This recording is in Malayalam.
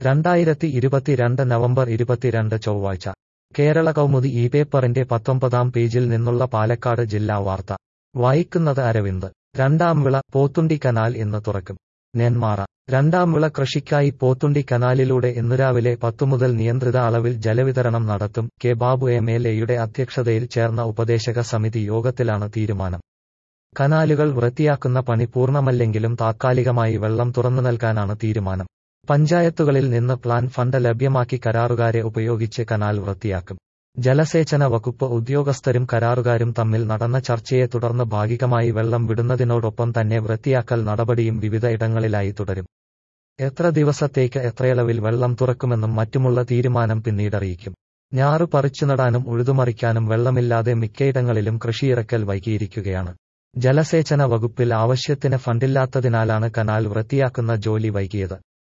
രണ്ടായിരത്തി ഇരുപത്തിരണ്ട് നവംബർ ഇരുപത്തിരണ്ട് ചൊവ്വാഴ്ച കേരള കൗമുദി ഈ പേപ്പറിന്റെ പത്തൊമ്പതാം പേജിൽ നിന്നുള്ള പാലക്കാട് ജില്ലാ വാർത്ത വായിക്കുന്നത് അരവിന്ദ് രണ്ടാം വിള പോത്തുണ്ടി കനാൽ ഇന്ന് തുറക്കും നെന്മാറ രണ്ടാം വിള കൃഷിക്കായി പോത്തുണ്ടി കനാലിലൂടെ ഇന്നു രാവിലെ പത്തു മുതൽ നിയന്ത്രിത അളവിൽ ജലവിതരണം നടത്തും കെ ബാബു എം എൽ എയുടെ അധ്യക്ഷതയിൽ ചേർന്ന ഉപദേശക സമിതി യോഗത്തിലാണ് തീരുമാനം കനാലുകൾ വൃത്തിയാക്കുന്ന പണി പൂർണ്ണമല്ലെങ്കിലും താത്കാലികമായി വെള്ളം തുറന്നു നൽകാനാണ് തീരുമാനം പഞ്ചായത്തുകളിൽ നിന്ന് പ്ലാൻ ഫണ്ട് ലഭ്യമാക്കി കരാറുകാരെ ഉപയോഗിച്ച് കനാൽ വൃത്തിയാക്കും ജലസേചന വകുപ്പ് ഉദ്യോഗസ്ഥരും കരാറുകാരും തമ്മിൽ നടന്ന ചർച്ചയെ തുടർന്ന് ഭാഗികമായി വെള്ളം വിടുന്നതിനോടൊപ്പം തന്നെ വൃത്തിയാക്കൽ നടപടിയും വിവിധ ഇടങ്ങളിലായി തുടരും എത്ര ദിവസത്തേക്ക് എത്രയളവിൽ വെള്ളം തുറക്കുമെന്നും മറ്റുമുള്ള തീരുമാനം പിന്നീടറിയിക്കും ഞാറു പറിച്ചുനടാനും ഉഴുതുമറിക്കാനും വെള്ളമില്ലാതെ മിക്കയിടങ്ങളിലും കൃഷിയിറക്കൽ വൈകിയിരിക്കുകയാണ് ജലസേചന വകുപ്പിൽ ആവശ്യത്തിന് ഫണ്ടില്ലാത്തതിനാലാണ് കനാൽ വൃത്തിയാക്കുന്ന ജോലി വൈകിയത്